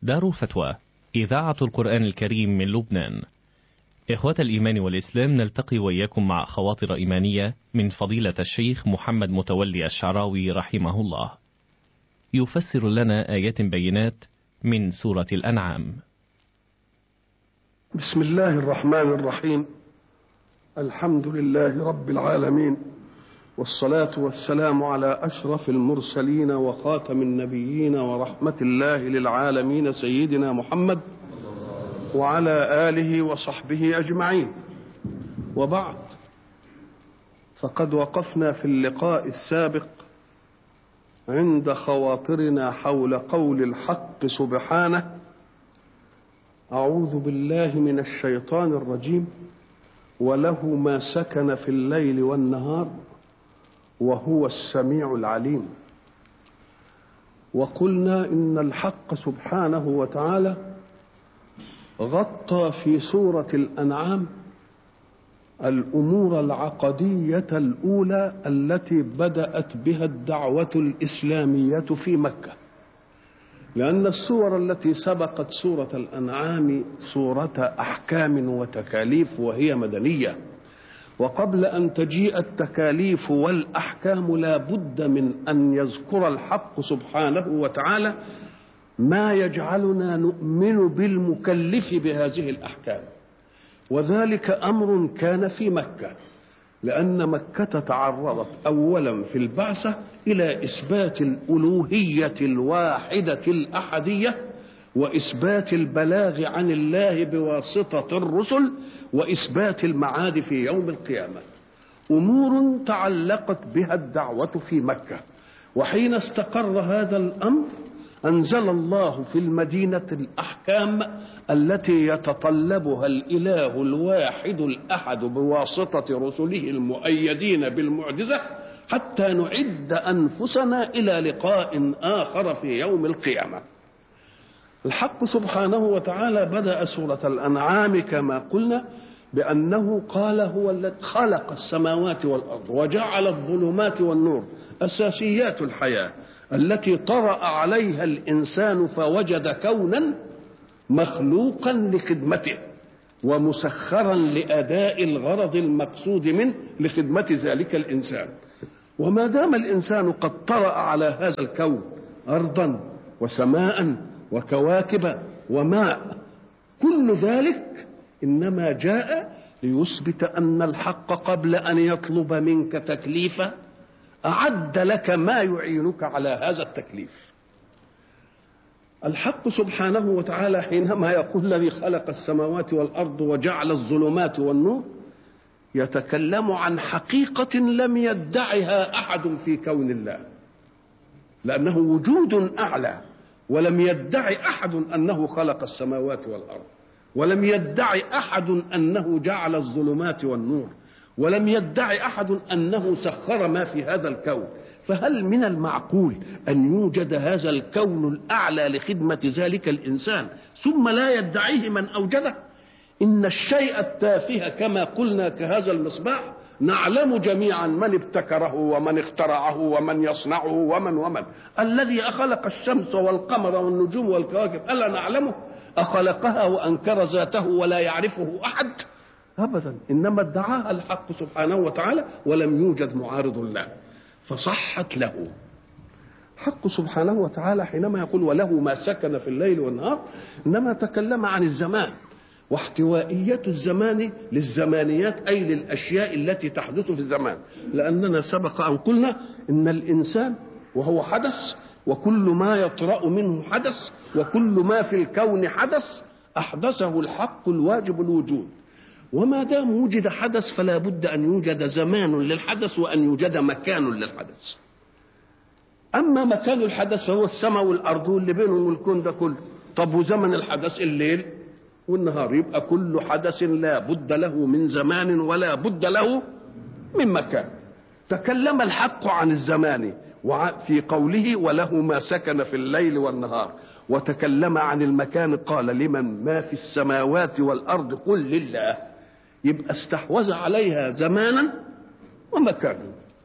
دار الفتوى إذاعة القرآن الكريم من لبنان إخوة الإيمان والإسلام نلتقي وإياكم مع خواطر إيمانية من فضيلة الشيخ محمد متولي الشعراوي رحمه الله يفسر لنا آيات بينات من سورة الأنعام بسم الله الرحمن الرحيم الحمد لله رب العالمين والصلاة والسلام على أشرف المرسلين وخاتم النبيين ورحمة الله للعالمين سيدنا محمد وعلى آله وصحبه أجمعين وبعد فقد وقفنا في اللقاء السابق عند خواطرنا حول قول الحق سبحانه أعوذ بالله من الشيطان الرجيم وله ما سكن في الليل والنهار وهو السميع العليم وقلنا ان الحق سبحانه وتعالى غطى في سوره الانعام الامور العقديه الاولى التي بدات بها الدعوه الاسلاميه في مكه لان السور التي سبقت سوره الانعام سوره احكام وتكاليف وهي مدنيه وقبل ان تجيء التكاليف والاحكام لا بد من ان يذكر الحق سبحانه وتعالى ما يجعلنا نؤمن بالمكلف بهذه الاحكام وذلك امر كان في مكه لان مكه تعرضت اولا في البعثه الى اثبات الالوهيه الواحده الاحديه واثبات البلاغ عن الله بواسطه الرسل واثبات المعاد في يوم القيامه امور تعلقت بها الدعوه في مكه وحين استقر هذا الامر انزل الله في المدينه الاحكام التي يتطلبها الاله الواحد الاحد بواسطه رسله المؤيدين بالمعجزه حتى نعد انفسنا الى لقاء اخر في يوم القيامه الحق سبحانه وتعالى بدا سوره الانعام كما قلنا بانه قال هو الذي خلق السماوات والارض وجعل الظلمات والنور اساسيات الحياه التي طرا عليها الانسان فوجد كونا مخلوقا لخدمته ومسخرا لاداء الغرض المقصود منه لخدمه ذلك الانسان وما دام الانسان قد طرا على هذا الكون ارضا وسماء وكواكب وماء كل ذلك انما جاء ليثبت ان الحق قبل ان يطلب منك تكليفا اعد لك ما يعينك على هذا التكليف الحق سبحانه وتعالى حينما يقول الذي خلق السماوات والارض وجعل الظلمات والنور يتكلم عن حقيقه لم يدعها احد في كون الله لانه وجود اعلى ولم يدعي احد انه خلق السماوات والارض ولم يدعي احد انه جعل الظلمات والنور ولم يدعي احد انه سخر ما في هذا الكون فهل من المعقول ان يوجد هذا الكون الاعلى لخدمه ذلك الانسان ثم لا يدعيه من اوجده ان الشيء التافه كما قلنا كهذا المصباح نعلم جميعا من ابتكره ومن اخترعه ومن يصنعه ومن ومن الذي أخلق الشمس والقمر والنجوم والكواكب ألا نعلمه أخلقها وأنكر ذاته ولا يعرفه أحد أبدا إنما ادعاها الحق سبحانه وتعالى ولم يوجد معارض له فصحت له حق سبحانه وتعالى حينما يقول وله ما سكن في الليل والنهار إنما تكلم عن الزمان واحتوائية الزمان للزمانيات أي للأشياء التي تحدث في الزمان لأننا سبق أن قلنا إن الإنسان وهو حدث وكل ما يطرأ منه حدث وكل ما في الكون حدث أحدثه الحق الواجب الوجود وما دام وجد حدث فلا بد أن يوجد زمان للحدث وأن يوجد مكان للحدث أما مكان الحدث فهو السماء والأرض واللي بينهم الكون ده كله طب وزمن الحدث الليل والنهار يبقى كل حدث لا بد له من زمان ولا بد له من مكان تكلم الحق عن الزمان في قوله وله ما سكن في الليل والنهار وتكلم عن المكان قال لمن ما في السماوات والارض قل لله يبقى استحوذ عليها زمانا ومكانا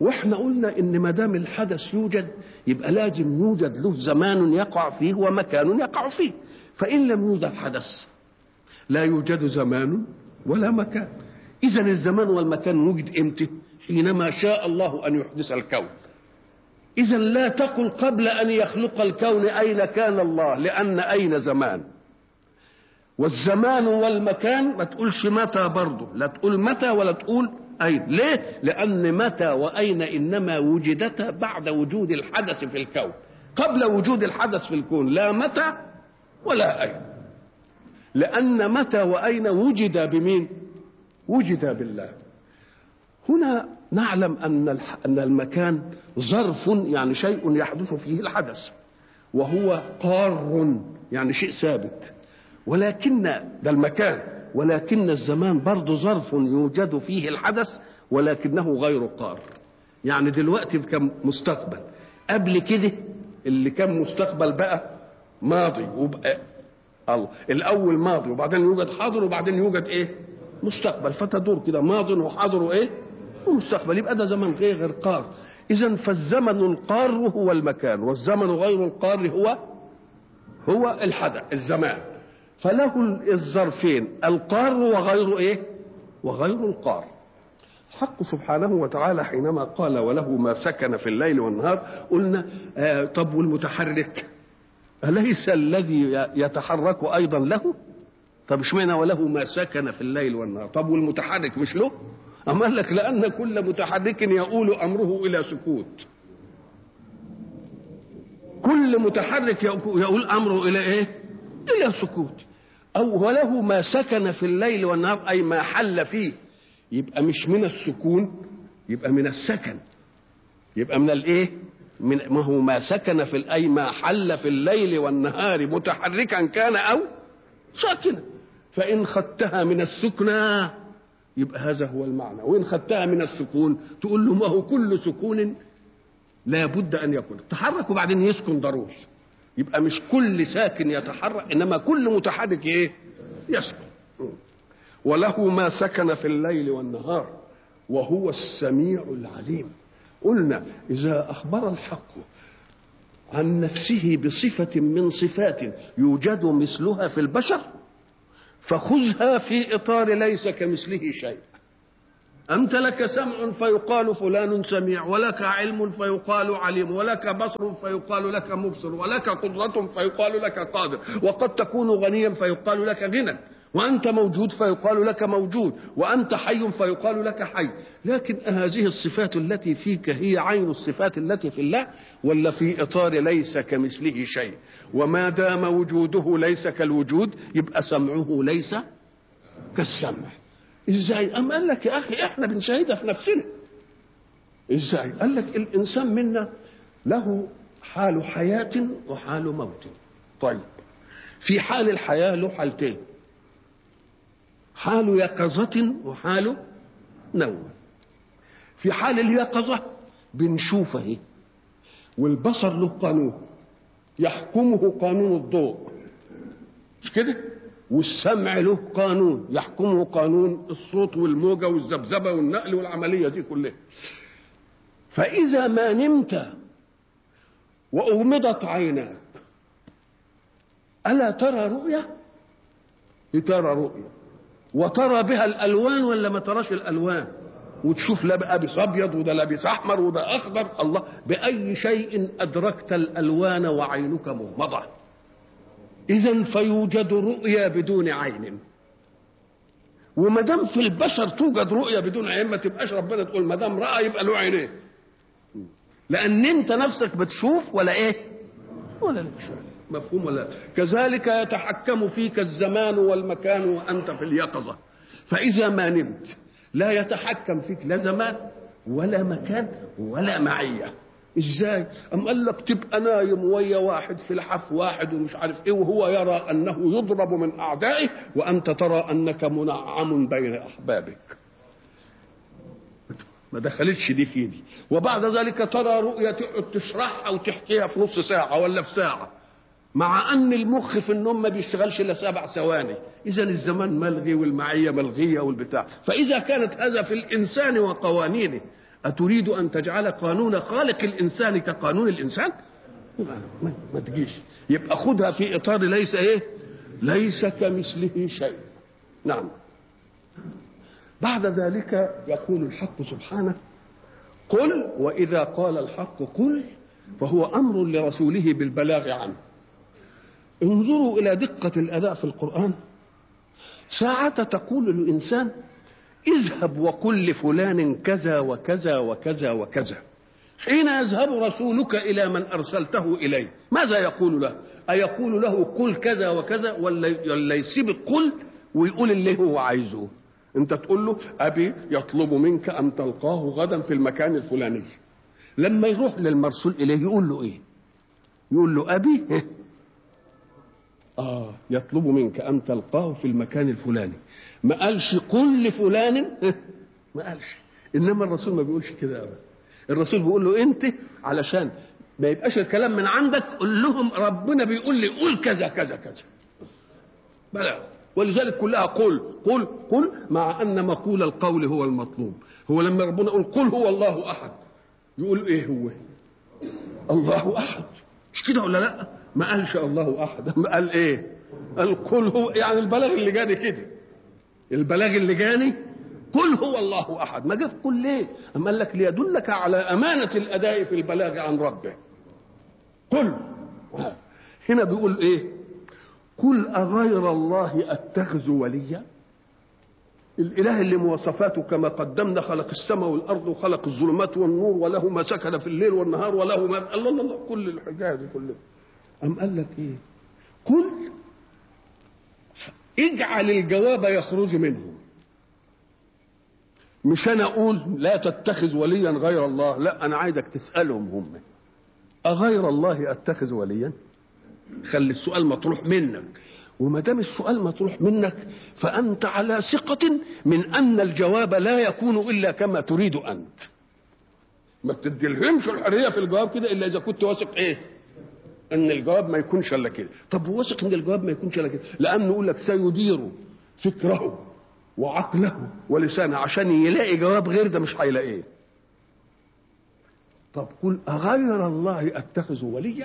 واحنا قلنا ان ما دام الحدث يوجد يبقى لازم يوجد له زمان يقع فيه ومكان يقع فيه فان لم يوجد حدث لا يوجد زمان ولا مكان اذا الزمان والمكان وجد امتى حينما شاء الله ان يحدث الكون اذا لا تقل قبل ان يخلق الكون اين كان الله لان اين زمان والزمان والمكان ما تقولش متى برضه لا تقول متى ولا تقول أين ليه لأن متى وأين إنما وجدتا بعد وجود الحدث في الكون قبل وجود الحدث في الكون لا متى ولا أين لأن متى وأين وجد بمين وجد بالله هنا نعلم أن أن المكان ظرف يعني شيء يحدث فيه الحدث وهو قار يعني شيء ثابت ولكن ده المكان ولكن الزمان برضه ظرف يوجد فيه الحدث ولكنه غير قار يعني دلوقتي كان مستقبل قبل كده اللي كان مستقبل بقى ماضي وبقى الله الاول ماضي وبعدين يوجد حاضر وبعدين يوجد ايه مستقبل فتدور كده ماضي وحاضر وايه ومستقبل يبقى ده زمن غير غير قار اذا فالزمن القار هو المكان والزمن غير القار هو هو الحدث الزمان فله الظرفين القار وغير ايه وغير القار الحق سبحانه وتعالى حينما قال وله ما سكن في الليل والنهار قلنا آه طب والمتحرك أليس الذي يتحرك أيضا له طب اشمعنى وله ما سكن في الليل والنهار طب والمتحرك مش له أما قال لك لأن كل متحرك يؤول أمره إلى سكوت كل متحرك يؤول أمره إلى إيه إلى سكوت أو وله ما سكن في الليل والنهار أي ما حل فيه يبقى مش من السكون يبقى من السكن يبقى من الايه من ما هو ما سكن في اي ما حل في الليل والنهار متحركا كان او ساكنا فان خدتها من السكنى يبقى هذا هو المعنى وان خدتها من السكون تقول له ما هو كل سكون لا بد ان يكون تحرك وبعدين يسكن ضروري يبقى مش كل ساكن يتحرك انما كل متحرك ايه يسكن وله ما سكن في الليل والنهار وهو السميع العليم قلنا اذا اخبر الحق عن نفسه بصفه من صفات يوجد مثلها في البشر فخذها في اطار ليس كمثله شيء أنت لك سمع فيقال فلان سميع ولك علم فيقال عليم ولك بصر فيقال لك مبصر ولك قدرة فيقال لك قادر وقد تكون غنيا فيقال لك غنى وأنت موجود فيقال لك موجود وأنت حي فيقال لك حي لكن هذه الصفات التي فيك هي عين الصفات التي في الله ولا في إطار ليس كمثله شيء وما دام وجوده ليس كالوجود يبقى سمعه ليس كالسمع ازاي ام قال لك يا اخي احنا بنشاهدها في نفسنا ازاي قال لك الانسان منا له حال حياة وحال موت طيب في حال الحياة له حالتين حال يقظة وحال نوم في حال اليقظة بنشوفه اهي والبصر له قانون يحكمه قانون الضوء مش كده والسمع له قانون يحكمه قانون الصوت والموجة والذبذبة والنقل والعملية دي كلها فإذا ما نمت وأغمضت عيناك ألا ترى رؤية؟ ترى رؤية وترى بها الألوان ولا ما تراش الألوان وتشوف لا لابس أبيض وده لابس أحمر وده أخضر الله بأي شيء أدركت الألوان وعينك مغمضة إذا فيوجد رؤيا بدون عين وما دام في البشر توجد رؤيا بدون عين ما تبقاش ربنا تقول ما دام رأى يبقى له عينين لأن أنت نفسك بتشوف ولا إيه؟ ولا لك مفهوم ولا كذلك يتحكم فيك الزمان والمكان وأنت في اليقظة فإذا ما نمت لا يتحكم فيك لا زمان ولا مكان ولا معيه ازاي ام قال لك تبقى نايم ويا واحد في الحف واحد ومش عارف ايه وهو يرى انه يضرب من اعدائه وانت ترى انك منعم بين احبابك ما دخلتش دي في دي وبعد ذلك ترى رؤية تقعد تشرحها وتحكيها في نص ساعة ولا في ساعة مع ان المخ في النوم ما بيشتغلش الا سبع ثواني اذا الزمان ملغي والمعيه ملغيه والبتاع فاذا كانت هذا في الانسان وقوانينه أتريد أن تجعل قانون خالق الإنسان كقانون الإنسان ما, ما تجيش يبقى خدها في إطار ليس إيه ليس كمثله شيء نعم بعد ذلك يقول الحق سبحانه قل وإذا قال الحق قل فهو أمر لرسوله بالبلاغ عنه انظروا إلى دقة الأداء في القرآن ساعة تقول الإنسان اذهب وقل لفلان كذا وكذا وكذا وكذا حين يذهب رسولك إلى من أرسلته إليه ماذا يقول له أيقول له قل كذا وكذا ولا يسيب قل ويقول اللي هو عايزه انت تقول له ابي يطلب منك ان تلقاه غدا في المكان الفلاني لما يروح للمرسول اليه يقول له ايه يقول له ابي اه يطلب منك ان تلقاه في المكان الفلاني ما قالش قل لفلان ما قالش انما الرسول ما بيقولش كده ابدا الرسول بيقول له انت علشان ما يبقاش الكلام من عندك قول لهم ربنا بيقول لي قول كذا كذا كذا بلى ولذلك كلها قل قل قل مع ان مقول القول هو المطلوب هو لما ربنا يقول قل هو الله احد يقول ايه هو الله احد مش كده ولا لا ما قالش الله احد ما قال ايه قال قل هو يعني البلاغ اللي جاني كده البلاغ اللي جاني قل هو الله احد ما جاب قل ليه اما قال لك ليدلك على امانه الاداء في البلاغ عن ربه قل هنا بيقول ايه قل أغير الله أتخذ وليا الإله اللي مواصفاته كما قدمنا خلق السماء والأرض وخلق الظلمات والنور وله ما سكن في الليل والنهار وله ما الله الله, الله كل الحكاية دي كلها أم قال لك إيه قل اجعل الجواب يخرج منه مش أنا أقول لا تتخذ وليا غير الله لا أنا عايزك تسألهم هم أغير الله أتخذ وليا خلي السؤال مطروح منك وما دام السؤال مطروح منك فانت على ثقة من ان الجواب لا يكون الا كما تريد انت. ما تديلهمش الحرية في الجواب كده الا اذا كنت واثق ايه؟ ان الجواب ما يكونش الا كده. طب واثق ان الجواب ما يكونش الا كده، لانه يقول لك سيدير فكره وعقله ولسانه عشان يلاقي جواب غير ده مش هيلاقيه. طب قل اغير الله اتخذ وليا؟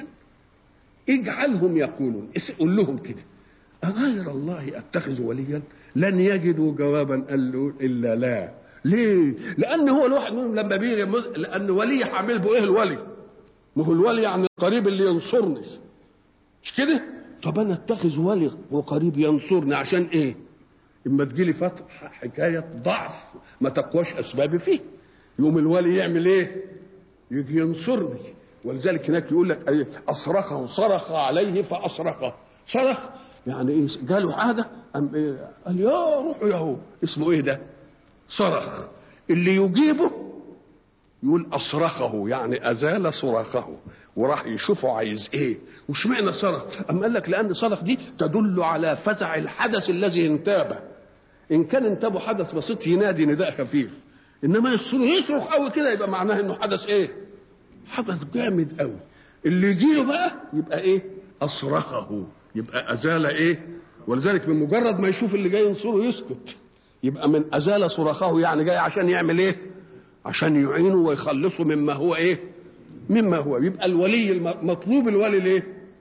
اجعلهم يقولون قول لهم كده أغير الله أتخذ وليا لن يجدوا جوابا قال له إلا لا ليه؟ لأن هو الواحد منهم لما بيجي لأن ولي حامل به إيه الولي؟ ما هو الولي يعني القريب اللي ينصرني مش كده؟ طب أنا أتخذ ولي وقريب ينصرني عشان إيه؟ إما تجيلي فترة حكاية ضعف ما تقواش أسبابي فيه يوم الولي يعمل إيه؟ يجي ينصرني ولذلك هناك يقول لك ايه اصرخه صرخ عليه فاصرخه صرخ يعني ايه جاله حاجه ام ايه قال يا روحوا يا هو اسمه ايه ده صرخ اللي يجيبه يقول اصرخه يعني ازال صراخه وراح يشوفه عايز ايه وش معنى صرخ اما قال لك لان صرخ دي تدل على فزع الحدث الذي انتابه ان كان انتابه حدث بسيط ينادي نداء خفيف انما يصرخ قوي كده يبقى معناه انه حدث ايه حدث جامد قوي اللي يجيله بقى يبقى ايه اصرخه يبقى ازال ايه ولذلك بمجرد ما يشوف اللي جاي ينصره يسكت يبقى من ازال صراخه يعني جاي عشان يعمل ايه عشان يعينه ويخلصه مما هو ايه مما هو يبقى الولي مطلوب الولي ليه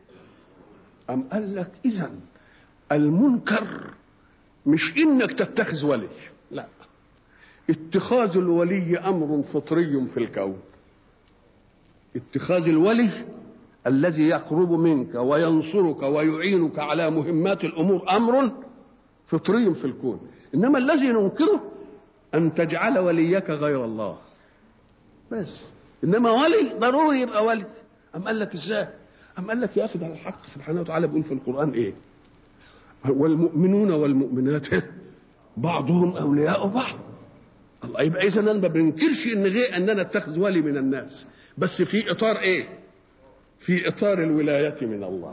أم قال لك إذا المنكر مش إنك تتخذ ولي لا اتخاذ الولي أمر فطري في الكون اتخاذ الولي الذي يقرب منك وينصرك ويعينك على مهمات الامور امر فطري في الكون انما الذي ننكره ان تجعل وليك غير الله بس انما ولي ضروري يبقى ولي ام قال لك ازاي ام قال لك يا اخي ده الحق سبحانه وتعالى بيقول في القران ايه والمؤمنون والمؤمنات بعضهم اولياء بعض الله يبقى اذا انا ما بنكرش ان غير ان انا اتخذ ولي من الناس بس في اطار ايه في اطار الولايه من الله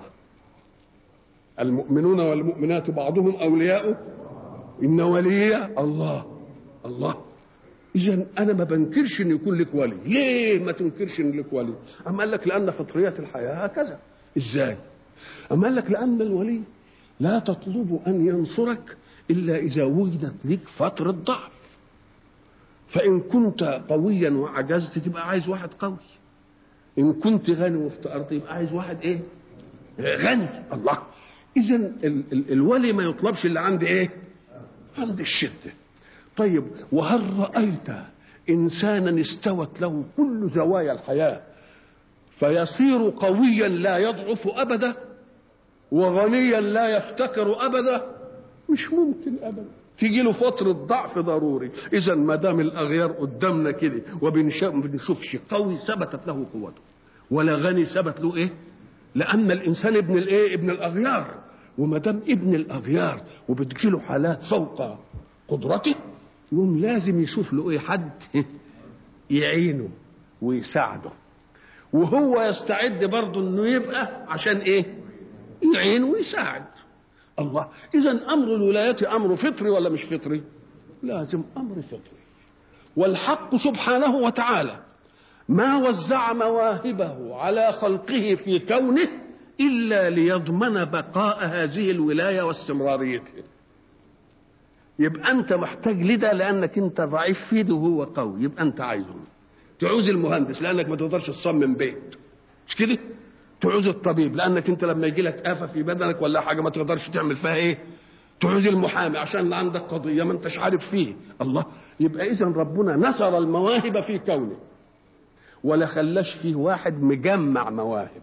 المؤمنون والمؤمنات بعضهم اولياء ان ولي الله الله اذا انا ما بنكرش ان يكون لك ولي ليه ما تنكرش ان لك ولي اما قال لك لان فطريه الحياه هكذا ازاي اما قال لك لان الولي لا تطلب ان ينصرك الا اذا وجدت لك فتره ضعف فإن كنت قويا وعجزت تبقى عايز واحد قوي إن كنت غني وافتقرت يبقى عايز واحد إيه غني الله إذا ال- ال- الولي ما يطلبش اللي عند إيه عند الشدة طيب وهل رأيت إنسانا استوت له كل زوايا الحياة فيصير قويا لا يضعف أبدا وغنيا لا يفتقر أبدا مش ممكن أبدا تيجي له فترة ضعف ضروري إذا ما دام الأغيار قدامنا كده وبنشوفش قوي ثبتت له قوته ولا غني ثبت له إيه لأن الإنسان ابن الإيه ابن الأغيار وما دام ابن الأغيار وبتجيله حالات فوق قدرته يقوم لازم يشوف له إيه حد يعينه ويساعده وهو يستعد برضه انه يبقى عشان ايه يعين ويساعد الله اذا امر الولايه امر فطري ولا مش فطري لازم امر فطري والحق سبحانه وتعالى ما وزع مواهبه على خلقه في كونه الا ليضمن بقاء هذه الولايه واستمراريتها يبقى انت محتاج لده لانك انت ضعيف في ده وهو قوي يبقى انت عايزه تعوز المهندس لانك ما تقدرش تصمم بيت مش كده تعوز الطبيب لانك انت لما يجي لك افه في بدنك ولا حاجه ما تقدرش تعمل فيها ايه تعوز المحامي عشان عندك قضيه ما انتش عارف فيه الله يبقى اذا ربنا نصر المواهب في كونه ولا خلاش فيه واحد مجمع مواهب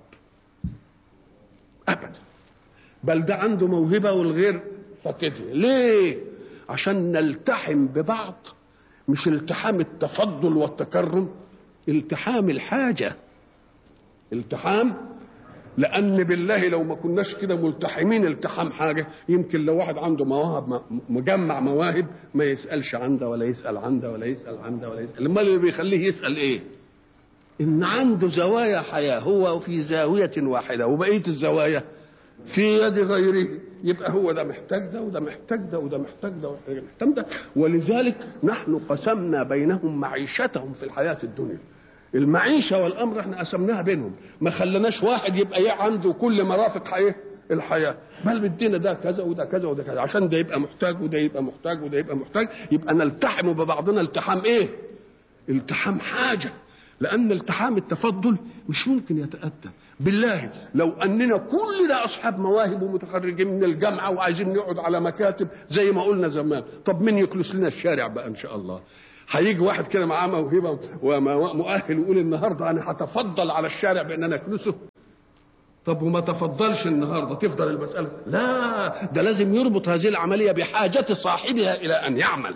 ابدا بل ده عنده موهبه والغير فقدها ليه عشان نلتحم ببعض مش التحام التفضل والتكرم التحام الحاجه التحام لان بالله لو ما كناش كده ملتحمين التحام حاجه يمكن لو واحد عنده مواهب مجمع مواهب ما يسالش عن ده ولا يسال عن ده ولا يسال عن ده ولا يسال امال اللي بيخليه يسال ايه ان عنده زوايا حياه هو في زاويه واحده وبقيه الزوايا في يد غيره يبقى هو ده محتاج ده وده محتاج ده وده محتاج ده وده محتاج ده ولذلك نحن قسمنا بينهم معيشتهم في الحياة الدنيا المعيشة والأمر احنا قسمناها بينهم ما خلناش واحد يبقى عنده كل مرافق حياة الحياة بل بدينا ده كذا وده كذا وده كذا عشان ده يبقى محتاج وده يبقى محتاج وده يبقى محتاج يبقى نلتحم ببعضنا التحام ايه التحام حاجة لأن التحام التفضل مش ممكن يتأتى بالله لو أننا كلنا أصحاب مواهب ومتخرجين من الجامعة وعايزين نقعد على مكاتب زي ما قلنا زمان طب مين يكنس لنا الشارع بقى إن شاء الله هيجي واحد كده معاه موهبة ومؤهل ويقول النهاردة أنا هتفضل على الشارع بأن أنا أكنسه طب وما تفضلش النهارده تفضل المسألة لا ده لازم يربط هذه العملية بحاجة صاحبها إلى أن يعمل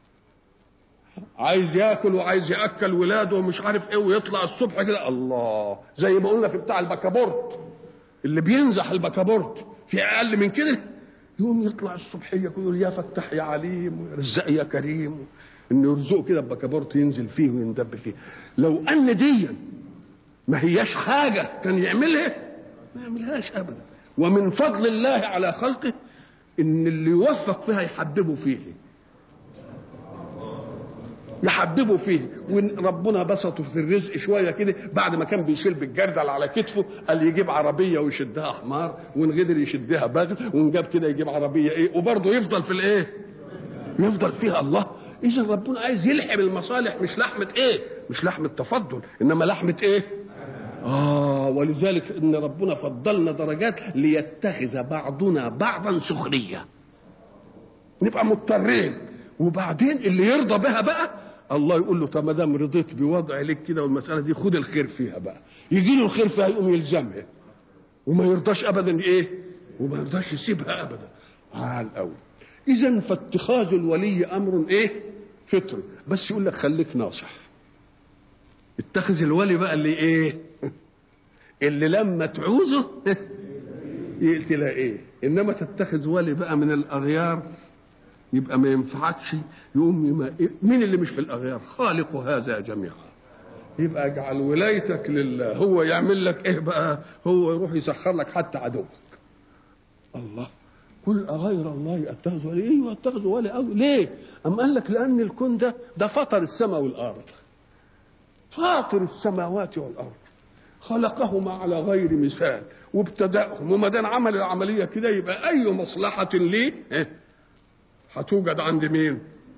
عايز ياكل وعايز ياكل ولاده ومش عارف ايه ويطلع الصبح كده الله زي ما قلنا في بتاع البكابورت اللي بينزح البكابورت في اقل من كده يقوم يطلع الصبحيه يقول يا فتح يا عليم ويرزق يا كريم انه يرزقه كده بكابورت ينزل فيه ويندب فيه لو ان دي ما هياش حاجه كان يعملها ما يعملهاش ابدا ومن فضل الله على خلقه ان اللي يوفق فيها يحببه فيه يحببه فيه وربنا بسطه في الرزق شويه كده بعد ما كان بيشيل بالجردل على كتفه قال يجيب عربيه ويشدها حمار وان قدر يشدها بغل وان جاب كده يجيب عربيه ايه وبرضه يفضل في الايه؟ يفضل فيها الله اذا ربنا عايز يلحم المصالح مش لحمه ايه؟ مش لحمه تفضل انما لحمه ايه؟ اه ولذلك ان ربنا فضلنا درجات ليتخذ بعضنا بعضا سخريه نبقى مضطرين وبعدين اللي يرضى بها بقى الله يقول له طب ما دام رضيت بوضع لك كده والمساله دي خد الخير فيها بقى يجي له الخير فيها يقوم يلزمها وما يرضاش ابدا ايه وما يرضاش يسيبها ابدا عال قوي اذا فاتخاذ الولي امر ايه فطري بس يقول لك خليك ناصح اتخذ الولي بقى اللي ايه اللي لما تعوزه تلاقيه انما تتخذ ولي بقى من الاغيار يبقى ما ينفعكش يقوم مين اللي مش في الاغيار خالق هذا جميعا يبقى اجعل ولايتك لله هو يعمل لك ايه بقى هو يروح يسخر لك حتى عدوك الله قل أغير الله أتخذ ولي أيوه أتخذ ولي أو ليه أم قال لك لأن الكون ده ده فطر السماء والأرض فاطر السماوات والأرض خلقهما على غير مثال وابتدأهم وما دام عمل العملية كده يبقى أي مصلحة ليه إيه؟ هتوجد عند مين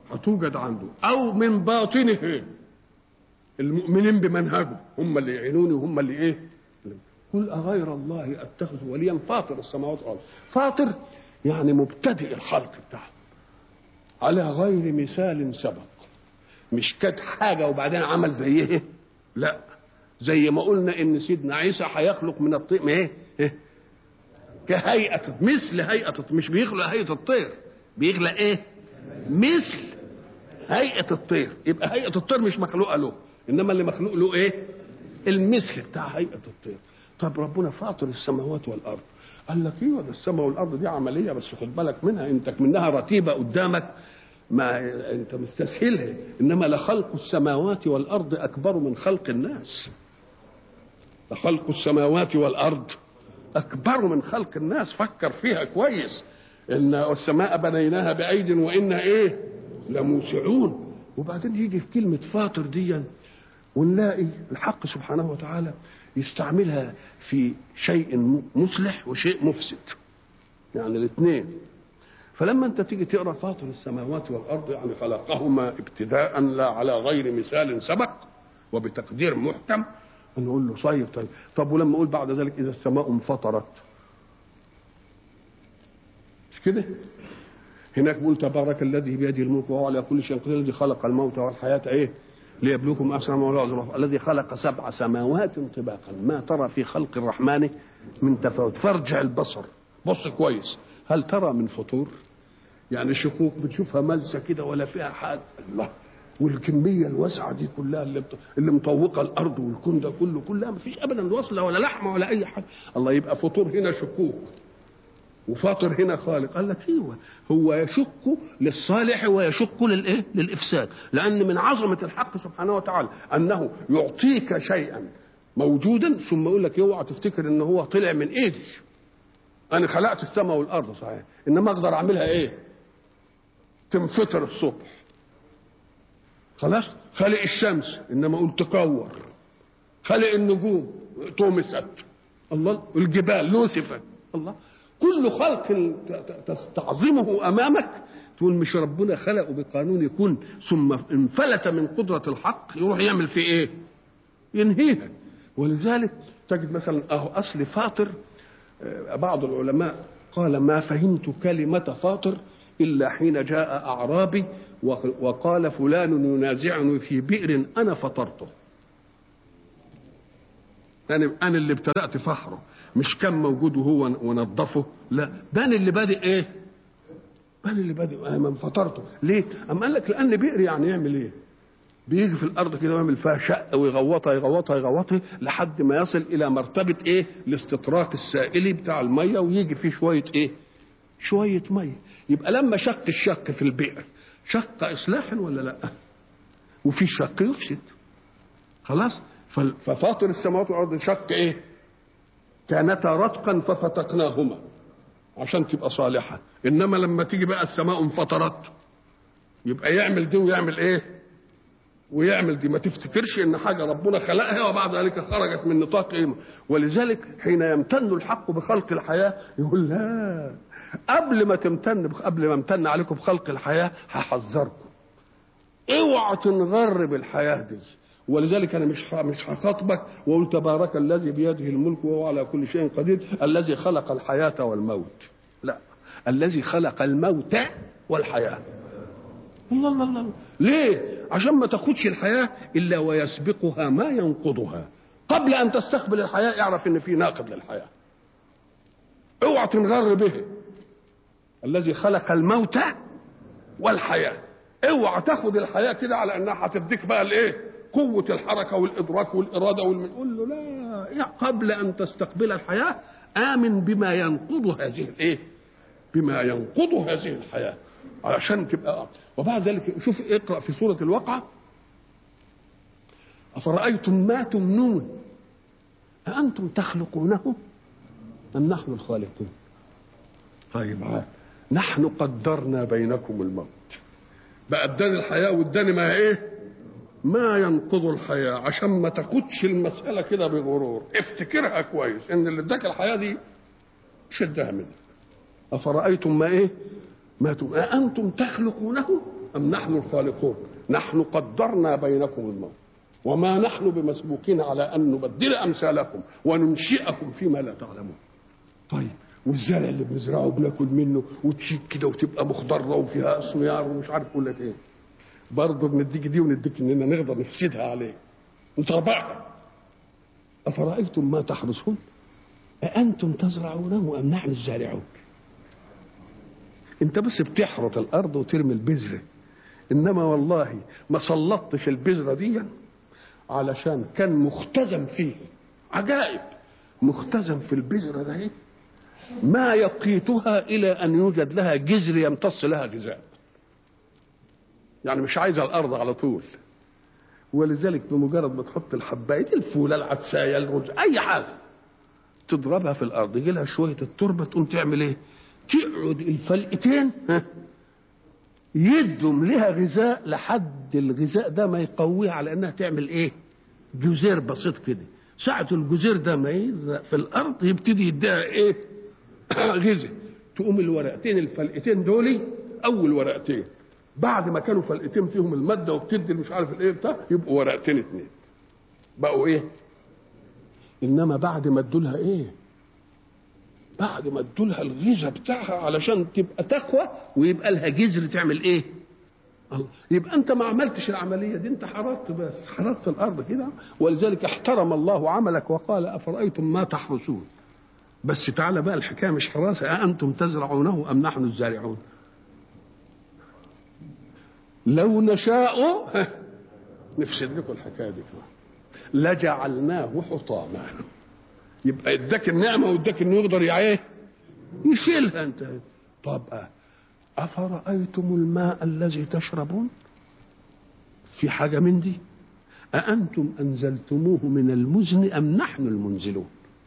هتوجد عنده او من باطنه المؤمنين بمنهجه هم اللي يعينوني وهم اللي ايه قل اغير الله اتخذ وليا فاطر السماوات والارض فاطر يعني مبتدئ الخلق بتاعه على غير مثال سبق مش كانت حاجه وبعدين عمل زي ايه لا زي ما قلنا ان سيدنا عيسى هيخلق من الطير ايه إيه؟ كهيئة مثل هيئة مش بيخلق هيئة الطير بيخلق ايه مثل هيئة الطير يبقى هيئة الطير مش مخلوقة له انما اللي مخلوق له ايه المثل بتاع هيئة الطير طب ربنا فاطر السماوات والارض قال لك ايوه ده السماء والارض دي عمليه بس خد بالك منها انت منها رتيبه قدامك ما انت مستسهلها انما لخلق السماوات والارض اكبر من خلق الناس لخلق السماوات والارض اكبر من خلق الناس فكر فيها كويس ان السماء بنيناها بايد وانا ايه لموسعون وبعدين يجي في كلمه فاطر دي ونلاقي الحق سبحانه وتعالى يستعملها في شيء مصلح وشيء مفسد يعني الاثنين فلما انت تيجي تقرا فاطر السماوات والارض يعني خلقهما ابتداء لا على غير مثال سبق وبتقدير محكم نقول له طيب طيب طب ولما اقول بعد ذلك اذا السماء انفطرت مش كده هناك بيقول تبارك الذي بيده الملك وهو على كل شيء قدير الذي خلق الموت والحياه ايه ليبلوكم احسن ما هو الذي خلق سبع سماوات طباقا ما ترى في خلق الرحمن من تفاوت فارجع البصر بص كويس هل ترى من فطور يعني شكوك بتشوفها ملسه كده ولا فيها حاجه الله والكميه الواسعه دي كلها اللي اللي مطوقه الارض والكون ده كله كلها ما فيش ابدا وصله ولا لحمه ولا اي حاجه الله يبقى فطور هنا شكوك وفاطر هنا خالق قال لك ايوه هو يشك للصالح ويشك للايه للافساد لان من عظمه الحق سبحانه وتعالى انه يعطيك شيئا موجودا ثم يقول لك اوعى تفتكر ان هو طلع من ايدي انا خلقت السماء والارض صحيح انما اقدر اعملها ايه تنفطر الصبح خلاص خلق الشمس انما قلت تكور خلق النجوم طمست الله الجبال نسفت الله كل خلق تستعظمه امامك تقول مش ربنا خلقه بقانون يكون ثم انفلت من قدره الحق يروح يعمل فيه ايه؟ ينهيها ولذلك تجد مثلا اهو اصل فاطر بعض العلماء قال ما فهمت كلمه فاطر الا حين جاء اعرابي وقال فلان ينازعني في بئر انا فطرته انا انا اللي ابتدات فحره مش كان موجود وهو ونظفه لا ده انا اللي بادئ ايه انا اللي بادئ انا فطرته ليه اما قال لك لان بئر يعني يعمل ايه بيجي في الارض كده ويعمل فيها شق ويغوطها يغوطها يغوطها لحد ما يصل الى مرتبه ايه الاستطراق السائلي بتاع الميه ويجي فيه شويه ايه شويه ميه يبقى لما شق الشق في البئر شق اصلاحا ولا لا وفي شق يفسد خلاص ففاطر السماوات والارض شق ايه كانتا رتقا ففتقناهما عشان تبقى صالحه انما لما تيجي بقى السماء انفطرت يبقى يعمل دي ويعمل ايه ويعمل دي ما تفتكرش ان حاجه ربنا خلقها وبعد ذلك خرجت من نطاق ايه ولذلك حين يمتن الحق بخلق الحياه يقول لا قبل ما تمتن قبل ما امتن عليكم بخلق الحياه هحذركم اوعى تنغر بالحياه دي ولذلك انا مش مش هخاطبك واقول تبارك الذي بيده الملك وهو على كل شيء قدير الذي خلق الحياه والموت لا الذي خلق الموت والحياه الله الله الله ليه عشان ما تاخدش الحياه الا ويسبقها ما ينقضها قبل ان تستقبل الحياه اعرف ان في ناقض للحياه اوعى تنغر به الذي خلق الموت والحياه اوعى تاخد الحياه كده على انها هتديك بقى الايه قوة الحركة والإدراك والإرادة والمن قول له لا قبل أن تستقبل الحياة آمن بما ينقض هذه الإيه؟ بما ينقض هذه الحياة علشان تبقى وبعد ذلك شوف اقرأ في سورة الواقعة أفرأيتم ما تمنون أأنتم تخلقونه أم نحن الخالقون طيب عاد. نحن قدرنا بينكم الموت بقى اداني الحياة واداني ما ايه ما ينقض الحياة عشان ما تاخدش المسألة كده بغرور افتكرها كويس ان اللي اداك الحياة دي شدها منك أفرأيتم ما ايه ما تم أأنتم تخلقونه أم نحن الخالقون نحن قدرنا بينكم الموت وما نحن بمسبوقين على أن نبدل أمثالكم وننشئكم فيما لا تعلمون طيب والزرع اللي بنزرعه بناكل منه وتشيك كده وتبقى مخضره وفيها اسميار ومش عارف اقول لك ايه برضه بنديك دي ونديك اننا نقدر نفسدها عليه نطبعها افرايتم ما تحرثون أأنتم تزرعونه أم نحن الزارعون أنت بس بتحرث الأرض وترمي البذرة إنما والله ما سلطتش البذرة دي علشان كان مختزن فيه عجائب مختزن في البذرة ده ما يقيتها إلى أن يوجد لها جذر يمتص لها غذاء يعني مش عايزة الأرض على طول ولذلك بمجرد ما تحط الحباية الفولة العدساية الرز أي حاجة تضربها في الارض يجي لها شويه التربه تقوم تعمل ايه؟ تقعد الفلقتين ها يدهم لها غذاء لحد الغذاء ده ما يقويها على انها تعمل ايه؟ جزير بسيط كده ساعة الجزير ده ما يزرع في الارض يبتدي يديها ايه؟ غذاء تقوم الورقتين الفلقتين دول اول ورقتين بعد ما كانوا فلقتين فيهم الماده وبتدي مش عارف الايه بتاع يبقوا ورقتين اتنين بقوا ايه؟ انما بعد ما ادولها ايه بعد ما ادولها الغذاء بتاعها علشان تبقى تقوى ويبقى لها جذر تعمل ايه الله يبقى انت ما عملتش العمليه دي انت حرقت بس حرقت الارض كده ولذلك احترم الله عملك وقال افرايتم ما تحرسون بس تعالى بقى الحكايه مش حراسه أأنتم تزرعونه ام نحن الزارعون لو نشاء نفسد لكم الحكايه دي كمان لجعلناه حطاما يبقى اداك النعمه واداك انه يقدر ايه يشيلها انت طب افرايتم الماء الذي تشربون في حاجه من دي أأنتم أنزلتموه من المزن أم نحن المنزلون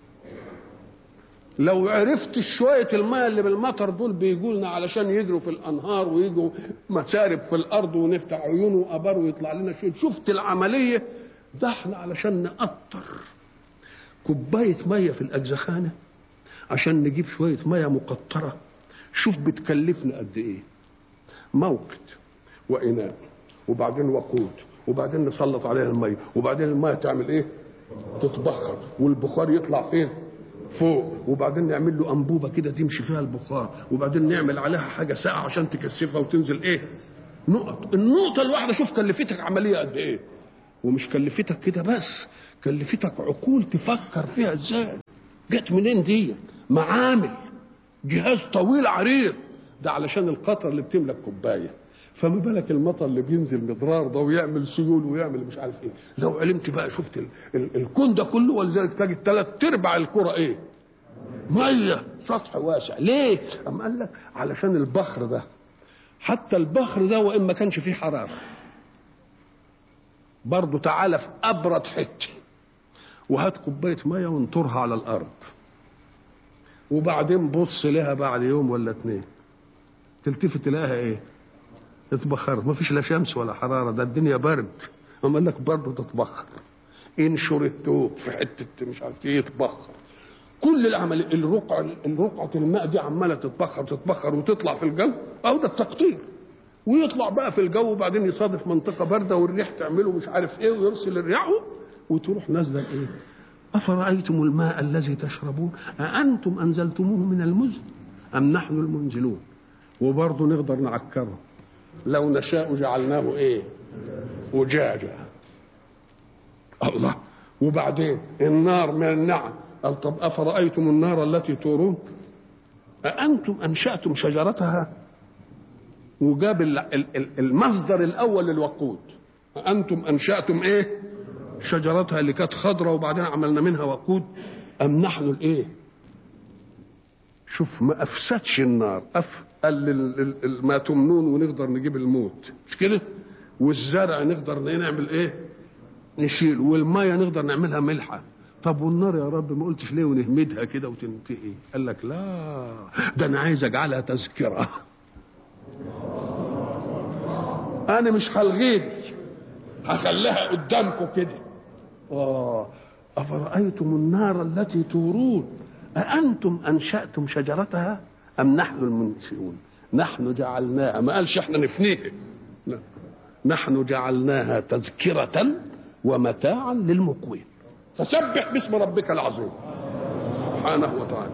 لو عرفت شوية الماء اللي بالمطر دول بيجوا لنا علشان يجروا في الأنهار ويجوا مسارب في الأرض ونفتح عيون وأبار ويطلع لنا شيء شفت العملية ده احنا علشان نقطر كوباية مية في الأجزخانة عشان نجيب شوية مية مقطرة شوف بتكلفنا قد إيه موقد وإناء وبعدين وقود وبعدين نسلط عليها المية وبعدين المية تعمل إيه تتبخر والبخار يطلع فين فوق وبعدين نعمل له انبوبه كده تمشي فيها البخار وبعدين نعمل عليها حاجه ساقعه عشان تكثفها وتنزل ايه نقط النقطه الواحده شوف كلفتك عمليه قد ايه ومش كلفتك كده بس كلفتك عقول تفكر فيها ازاي جت منين دي معامل جهاز طويل عريض ده علشان القطر اللي بتملك كوبايه فما بالك المطر اللي بينزل مضرار ده ويعمل سيول ويعمل مش عارف ايه لو علمت بقى شفت ال ال الكون ده كله ولذلك تجد ثلاث ارباع الكره ايه ميه سطح واسع ليه اما قال لك علشان البخر ده حتى البخر ده وان ما كانش فيه حراره برضه تعالى في ابرد حته وهات كوبايه ميه وانطرها على الارض وبعدين بص لها بعد يوم ولا اتنين تلتفت تلاقيها ايه اتبخرت ما فيش لا شمس ولا حراره ده الدنيا برد اما قال لك برضه تتبخر انشر التوب في حته مش عارف ايه يتبخر كل العمل الرقع الرقعه الماء دي عماله تتبخر تتبخر وتطلع في الجو او ده التقطير ويطلع بقى في الجو وبعدين يصادف منطقه بارده والريح تعمله مش عارف ايه ويرسل الرياح وتروح نازله ايه افرايتم الماء الذي تشربون اانتم انزلتموه من المزن ام نحن المنزلون وبرضه نقدر نعكره لو نشاء جعلناه ايه وجاجا الله وبعدين النار من النعم قال طب افرايتم النار التي تورون اانتم انشاتم شجرتها وجاب المصدر الاول للوقود انتم انشاتم ايه شجرتها اللي كانت خضراء وبعدين عملنا منها وقود ام نحن الايه شوف ما افسدش النار أف قال ما تمنون ونقدر نجيب الموت مش كده والزرع نقدر نعمل ايه نشيل والميه نقدر نعملها ملحه طب والنار يا رب ما قلتش ليه ونهمدها كده وتنتهي قال لك لا ده انا عايز اجعلها تذكره انا مش هلغيك هخليها قدامكم كده اه افرايتم النار التي تورون أأنتم أنشأتم شجرتها أم نحن المنشئون نحن جعلناها ما قالش احنا نفنيها لا نحن جعلناها تذكرة ومتاعا للمقوين فسبح باسم ربك العظيم سبحانه وتعالى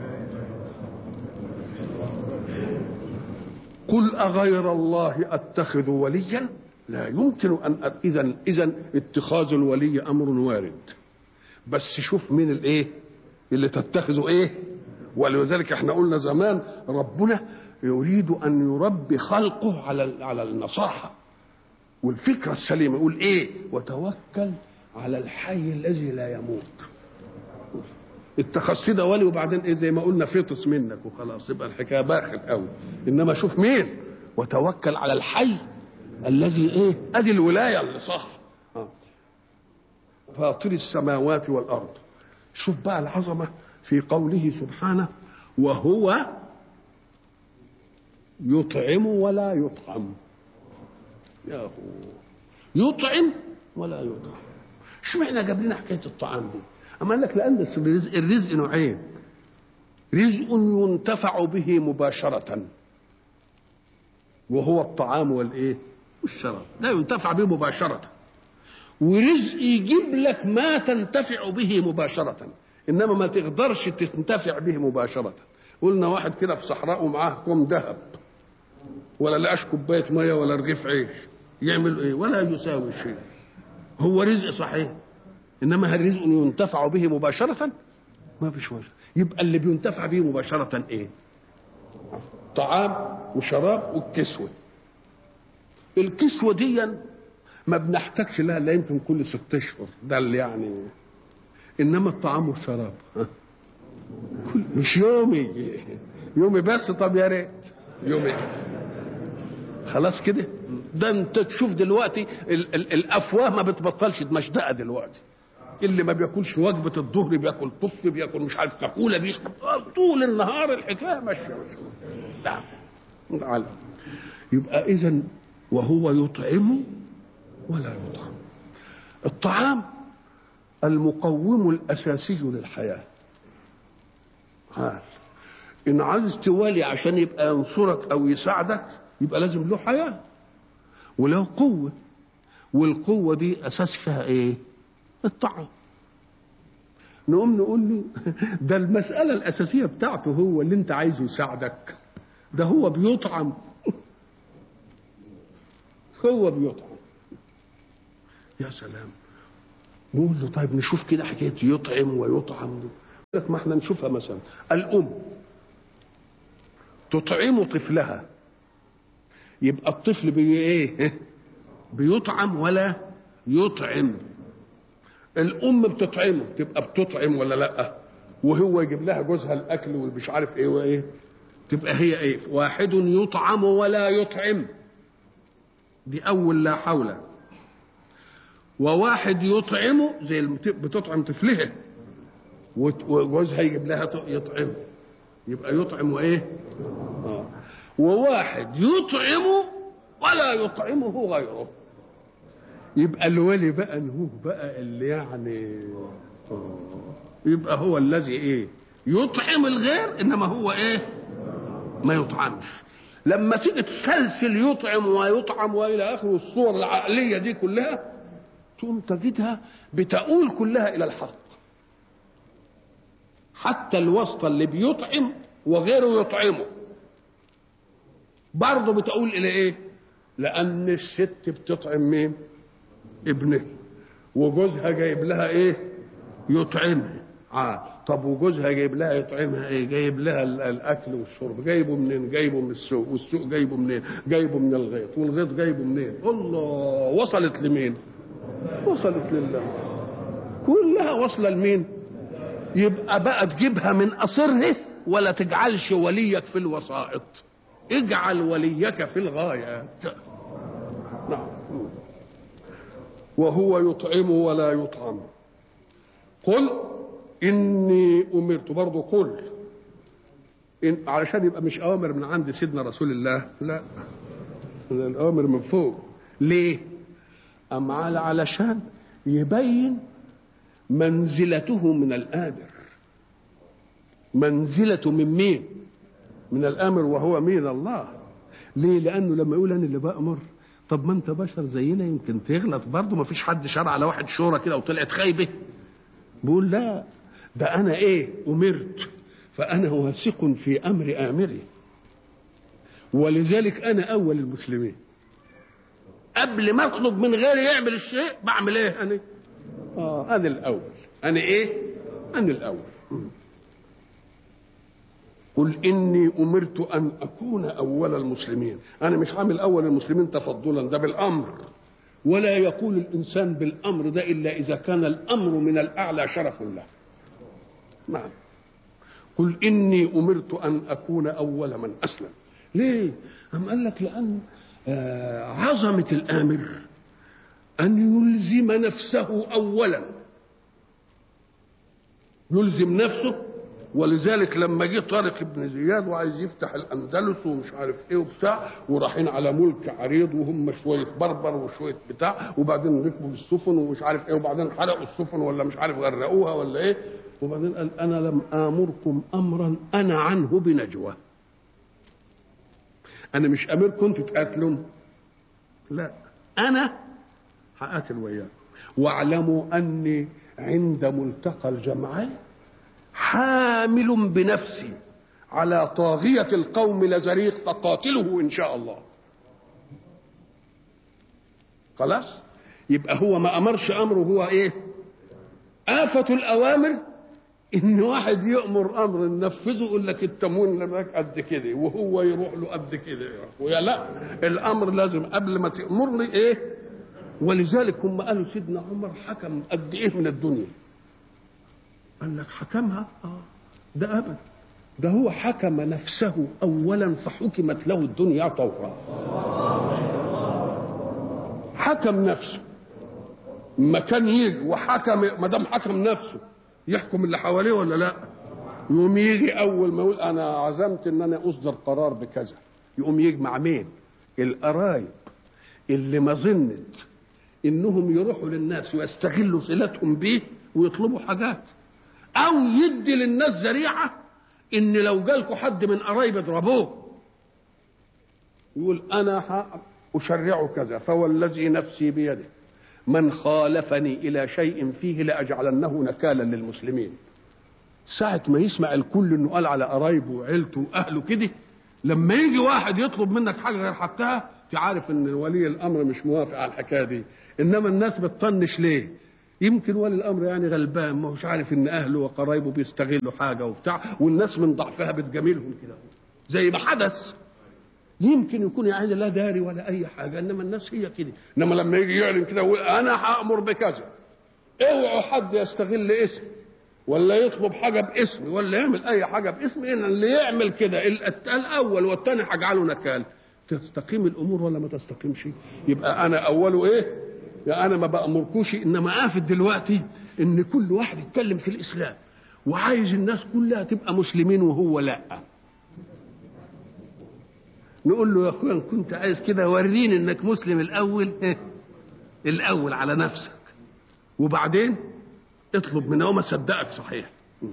قل أغير الله أتخذ وليا لا يمكن أن إذا إذا اتخاذ الولي أمر وارد بس شوف مين الإيه اللي تتخذه إيه ولذلك احنا قلنا زمان ربنا يريد أن يربي خلقه على على النصاحة والفكرة السليمة يقول إيه وتوكل على الحي الذي لا يموت اتخذت ده ولي وبعدين ايه زي ما قلنا فطس منك وخلاص يبقى الحكايه باخت قوي انما شوف مين وتوكل على الحي الذي ايه ادي الولايه اللي صح آه. فاطر السماوات والارض شوف بقى العظمه في قوله سبحانه وهو يطعم ولا يطعم يا هو يطعم ولا يطعم اشمعنى جاب لنا حكايه الطعام دي أما قال لك لأن الرزق, الرزق نوعين رزق ينتفع به مباشرة وهو الطعام والإيه؟ والشراب لا ينتفع به مباشرة ورزق يجيب لك ما تنتفع به مباشرة إنما ما تقدرش تنتفع به مباشرة قلنا واحد كده في صحراء ومعاه كوم ذهب ولا لقاش كوباية مية ولا رغيف عيش يعمل إيه ولا يساوي شيء هو رزق صحيح انما هل رزق ينتفع به مباشره ما فيش وجه يبقى اللي بينتفع به مباشره ايه طعام وشراب والكسوه الكسوه دي ما بنحتاجش لها الا يمكن كل ست اشهر ده اللي يعني انما الطعام والشراب كل مش يومي يومي بس طب يا ريت يومي خلاص كده ده انت تشوف دلوقتي ال ال الافواه ما بتبطلش مشدقه دلوقتي اللي ما بياكلش وجبه الظهر بياكل طف بياكل مش عارف كاكوله بيشرب طول النهار الحكايه ماشيه لا على يبقى اذا وهو يطعم ولا يطعم الطعام المقوم الاساسي للحياه عال ان عايز توالي عشان يبقى ينصرك او يساعدك يبقى لازم له حياه وله قوه والقوه دي اساس فيها ايه الطعام نقوم نقول له ده المسألة الأساسية بتاعته هو اللي أنت عايزه يساعدك ده هو بيطعم هو بيطعم يا سلام نقول له طيب نشوف كده حكاية يطعم ويطعم دي لك ما احنا نشوفها مثلا الأم تطعم طفلها يبقى الطفل بي ايه بيطعم ولا يطعم الام بتطعمه تبقى بتطعم ولا لا وهو يجيب لها جوزها الاكل والمش عارف ايه وايه تبقى هي ايه واحد يطعم ولا يطعم دي اول لا حول وواحد يطعمه زي بتطعم طفلها وجوزها يجيب لها يطعم يبقى يطعم وايه آه. وواحد يطعمه ولا يطعمه غيره يبقى الولي بقى هو بقى اللي يعني يبقى هو الذي ايه يطعم الغير انما هو ايه ما يطعمش لما تيجي تسلسل يطعم ويطعم والى اخره الصور العقليه دي كلها تقوم تجدها بتؤول كلها الى الحق حتى الواسطه اللي بيطعم وغيره يطعمه برضه بتقول الى ايه لان الست بتطعم مين ابنه وجوزها جايب لها ايه يطعمها آه. طب وجوزها جايب لها يطعمها ايه جايب لها الاكل والشرب جايبه منين جايبه من السوق والسوق جايبه منين جايبه من الغيط والغيط جايبه منين الله وصلت لمين وصلت لله كلها واصله لمين يبقى بقى تجيبها من قصرها ولا تجعلش وليك في الوسائط اجعل وليك في الغايات نعم وهو يطعم ولا يطعم قل إني أمرت برضه قل إن علشان يبقى مش أوامر من عند سيدنا رسول الله لا الأوامر من فوق ليه؟ أم على علشان يبين منزلته من الآمر منزلته من مين؟ من الآمر وهو مين الله ليه؟ لأنه لما يقول أنا اللي بأمر طب ما انت بشر زينا يمكن تغلط برضه ما فيش حد شرع على واحد شورى كده وطلعت خايبه بيقول لا ده انا ايه امرت فانا واثق في امر امري ولذلك انا اول المسلمين قبل ما اطلب من غيري يعمل الشيء بعمل ايه انا اه انا الاول انا ايه انا الاول قل اني امرت ان اكون اول المسلمين انا مش عامل اول المسلمين تفضلا ده بالامر ولا يقول الانسان بالامر ده الا اذا كان الامر من الاعلى شرف له نعم قل اني امرت ان اكون اول من اسلم ليه أم قال لك لان آه عظمه الامر ان يلزم نفسه اولا يلزم نفسه ولذلك لما جه طارق بن زياد وعايز يفتح الاندلس ومش عارف ايه وبتاع ورايحين على ملك عريض وهم شويه بربر وشويه بتاع وبعدين ركبوا بالسفن ومش عارف ايه وبعدين حرقوا السفن ولا مش عارف غرقوها ولا ايه وبعدين قال انا لم امركم امرا انا عنه بنجوى انا مش امركم تتقاتلوا لا انا هقاتل وياكم واعلموا اني عند ملتقى الجمعين حامل بنفسي على طاغية القوم لزريق فقاتله إن شاء الله خلاص يبقى هو ما أمرش أمره هو إيه آفة الأوامر إن واحد يأمر أمر ننفذه يقول لك التموين لك قد كده وهو يروح له قد كده ويا لا الأمر لازم قبل ما تأمرني إيه ولذلك هم قالوا سيدنا عمر حكم قد إيه من الدنيا قال لك حكمها اه ده ابدا ده هو حكم نفسه اولا فحكمت له الدنيا طورا حكم نفسه ما كان يجي وحكم ما دام حكم نفسه يحكم اللي حواليه ولا لا يقوم يجي اول ما يقول انا عزمت ان انا اصدر قرار بكذا يقوم يجمع مين القرايب اللي ما ظنت انهم يروحوا للناس ويستغلوا صلتهم بيه ويطلبوا حاجات او يدي للناس ذريعه ان لو جالكوا حد من قرايب اضربوه يقول انا اشرع كذا فوالذي نفسي بيده من خالفني الى شيء فيه لاجعلنه نكالا للمسلمين ساعة ما يسمع الكل انه قال على قرايبه وعيلته واهله كده لما يجي واحد يطلب منك حاجه غير حقها تعرف ان ولي الامر مش موافق على الحكايه دي انما الناس بتطنش ليه يمكن ولي الامر يعني غلبان ما هوش عارف ان اهله وقرايبه بيستغلوا حاجه وبتاع والناس من ضعفها بتجاملهم كده زي ما حدث يمكن يكون يعني لا داري ولا اي حاجه انما الناس هي كده انما لما يجي يعلن كده يقول انا هامر بكذا اوعوا حد يستغل اسمي ولا يطلب حاجه باسمي ولا يعمل اي حاجه باسمي ان اللي يعمل كده الاول والثاني هجعله نكال تستقيم الامور ولا ما تستقيمش يبقى انا اوله ايه يعني انا ما بامركوش انما قافل دلوقتي ان كل واحد يتكلم في الاسلام وعايز الناس كلها تبقى مسلمين وهو لا نقول له يا اخويا ان كنت عايز كده وريني انك مسلم الاول الاول على نفسك وبعدين اطلب منه ما صدقك صحيح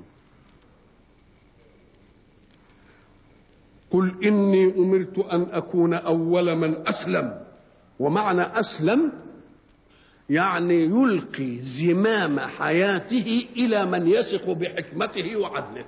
قل اني امرت ان اكون اول من اسلم ومعنى اسلم يعني يلقي زمام حياته الى من يثق بحكمته وعدله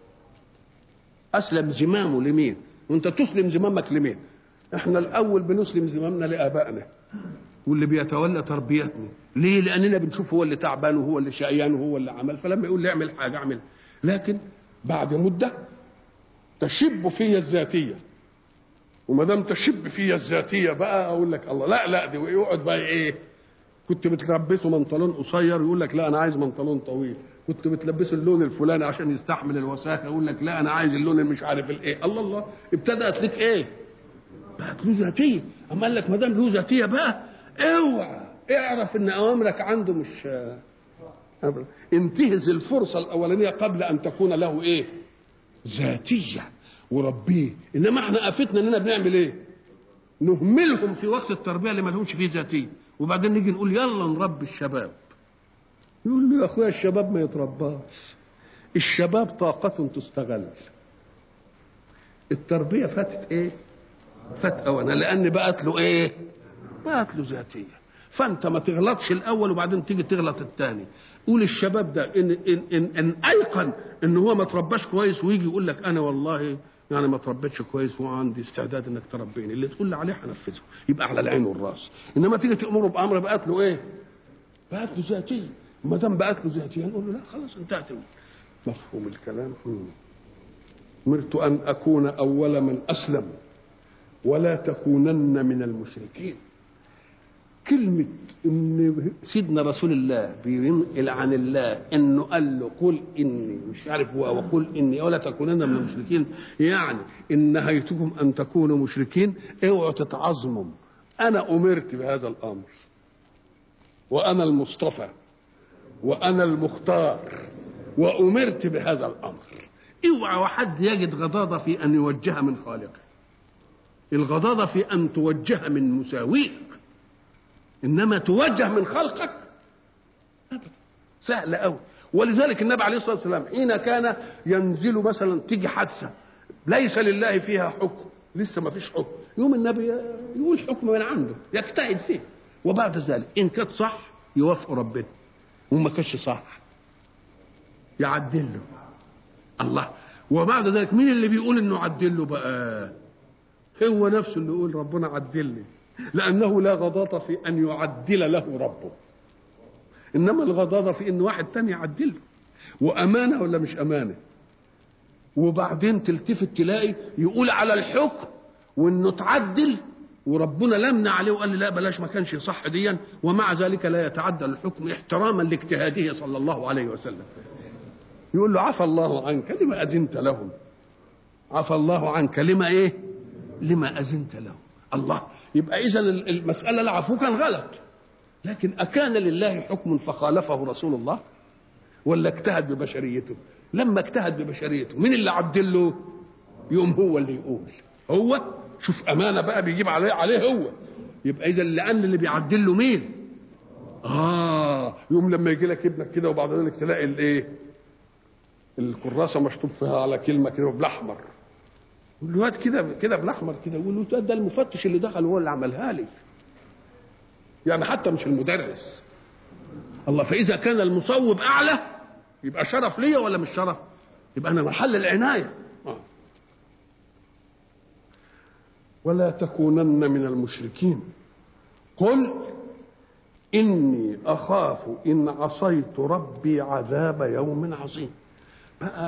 اسلم زمامه لمين وانت تسلم زمامك لمين احنا الاول بنسلم زمامنا لابائنا واللي بيتولى تربيتنا ليه لاننا بنشوف هو اللي تعبان وهو اللي شقيان وهو اللي عمل فلما يقول لي اعمل حاجه اعمل لكن بعد مده تشب في الذاتيه وما دام تشب في الذاتيه بقى اقول لك الله لا لا دي يقعد بقى ايه كنت بتلبسه منطلون قصير يقول لك لا انا عايز منطلون طويل كنت بتلبسه اللون الفلاني عشان يستحمل الوساخه يقول لك لا انا عايز اللون اللي مش عارف الايه الله الله ابتدات لك ايه بقت له ذاتيه اما قال لك ما دام له ذاتيه بقى اوعى اعرف ان اوامرك عنده مش انتهز الفرصه الاولانيه قبل ان تكون له ايه ذاتيه وربيه انما احنا افتنا اننا بنعمل ايه نهملهم في وقت التربيه اللي ما لهمش فيه ذاتيه وبعدين نيجي نقول يلا نربي الشباب يقول له يا اخويا الشباب ما يترباش الشباب طاقة تستغل التربية فاتت ايه فات اولا لان بقت له ايه بقت له ذاتيه فانت ما تغلطش الاول وبعدين تيجي تغلط الثاني قول الشباب ده ان ان ان, إن ايقن ان هو ما ترباش كويس ويجي يقول لك انا والله يعني ما تربيتش كويس وعندي استعداد انك تربيني اللي تقول لي عليه هنفذه يبقى على العين والراس انما تيجي تامره بامر بقت له ايه؟ بقت له ذاتيه ما دام بقت له ذاتيه نقول له لا خلاص انتهت مفهوم الكلام امرت ان اكون اول من اسلم ولا تكونن من المشركين كلمة إن سيدنا رسول الله بينقل عن الله إنه قال له قل إني مش عارف هو وقل إني ولا تكونن من المشركين يعني إن نهيتكم أن تكونوا مشركين اوعوا تتعظموا أنا أمرت بهذا الأمر وأنا المصطفى وأنا المختار وأمرت بهذا الأمر اوعى واحد يجد غضاضة في أن يوجه من خالقه الغضاضة في أن توجه من مساويك انما توجه من خلقك سهل قوي ولذلك النبي عليه الصلاه والسلام حين كان ينزل مثلا تيجي حادثه ليس لله فيها حكم لسه ما فيش حكم يوم النبي يقول حكم من عنده يجتهد فيه وبعد ذلك ان كانت صح يوافق ربنا وما كانش صح يعدل له الله وبعد ذلك مين اللي بيقول انه عدل له بقى هو نفسه اللي يقول ربنا عدل لي لأنه لا غضاضة في أن يعدل له ربه إنما الغضاضة في أن واحد تاني يعدله وأمانة ولا مش أمانة وبعدين تلتفت تلاقي يقول على الحكم وانه تعدل وربنا لمنا عليه وقال لي لا بلاش ما كانش صح ديا ومع ذلك لا يتعدل الحكم احتراما لاجتهاده صلى الله عليه وسلم يقول له عفى الله عنك لما أذنت لهم عفى الله عنك لما ايه لما أذنت لهم الله يبقى اذا المساله العفو كان غلط لكن اكان لله حكم فخالفه رسول الله ولا اجتهد ببشريته لما اجتهد ببشريته مين اللي عدل له يوم هو اللي يقول هو شوف امانه بقى بيجيب عليه عليه هو يبقى اذا لان اللي بيعدل له مين اه يوم لما يجي لك ابنك كده وبعد ذلك تلاقي الايه الكراسه مشطوب فيها على كلمه كده بالاحمر الواد كده كده بالاحمر كده يقول له ده المفتش اللي دخل هو اللي عملها لي يعني حتى مش المدرس الله فاذا كان المصوب اعلى يبقى شرف ليا ولا مش شرف يبقى انا محل العنايه آه. ولا تكونن من المشركين قل اني اخاف ان عصيت ربي عذاب يوم عظيم بقى